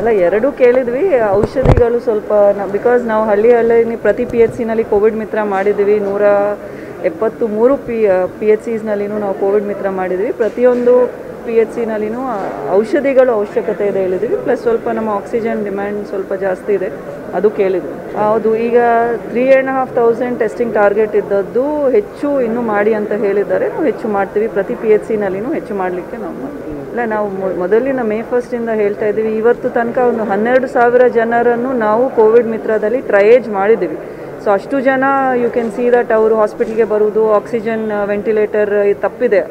ಅಲ್ಲ ಎರಡೂ ಕೇಳಿದ್ವಿ ಔಷಧಿಗಳು ಸ್ವಲ್ಪ ಬಿಕಾಸ್ ನಾವು ಹಳ್ಳಿ ಹಳ್ಳಿ ಪ್ರತಿ ಪಿ ಎಚ್ ಸಿನಲ್ಲಿ ಕೋವಿಡ್ ಮಿತ್ರ ಮಾಡಿದ್ವಿ ನೂರ ಎಪ್ಪತ್ತು ಮೂರು ಪಿ ಪಿ ಎಚ್ ಸಿಸ್ನಲ್ಲಿನೂ ನಾವು ಕೋವಿಡ್ ಮಿತ್ರ ಮಾಡಿದ್ವಿ ಪ್ರತಿಯೊಂದು ಪಿ ಎಚ್ ಸಿನಲ್ಲಿನೂ ಔಷಧಿಗಳು ಅವಶ್ಯಕತೆ ಇದೆ ಹೇಳಿದ್ವಿ ಪ್ಲಸ್ ಸ್ವಲ್ಪ ನಮ್ಮ ಆಕ್ಸಿಜನ್ ಡಿಮ್ಯಾಂಡ್ ಸ್ವಲ್ಪ ಜಾಸ್ತಿ ಇದೆ ಅದು ಕೇಳಿದ್ವಿ ಹೌದು ಈಗ three and half thousand testing target ಇದ್ದದ್ದು ಹೆಚ್ಚು ಇನ್ನೂ ಮಾಡಿ ಅಂತ ಹೇಳಿದ್ದಾರೆ ನಾವು ಹೆಚ್ಚು ಮಾಡ್ತೀವಿ ಪ್ರತಿ ಪಿ ಎಚ್ ಸಿನಲ್ಲಿನೂ ಹೆಚ್ಚು ಮಾಡಲಿಕ್ಕೆ ನಾವು ಮಾಡ್ತೀವಿ. ಇಲ್ಲ ನಾವು ಮೊ- ಮೊದಲಿನ ಮೇ ಫಸ್ಟಿಂದ ಹೇಳ್ತಾ ಇದ್ದೀವಿ ಇವತ್ತು ತನಕ ಒಂದು ಹನ್ನೆರಡು ಸಾವಿರ ಜನರನ್ನು ನಾವು ಕೋವಿಡ್ ಮಿತ್ರದಲ್ಲಿ ಟ್ರಯೇಜ್ ಮಾಡಿದ್ದೀವಿ ಸೊ ಅಷ್ಟು ಜನ ಯು ಕ್ಯಾನ್ ಸಿ ದಟ್ ಅವರು ಹಾಸ್ಪಿಟ್ಲಿಗೆ ಬರುವುದು ಆಕ್ಸಿಜನ್ ವೆಂಟಿಲೇಟರ್ ತಪ್ಪಿದೆ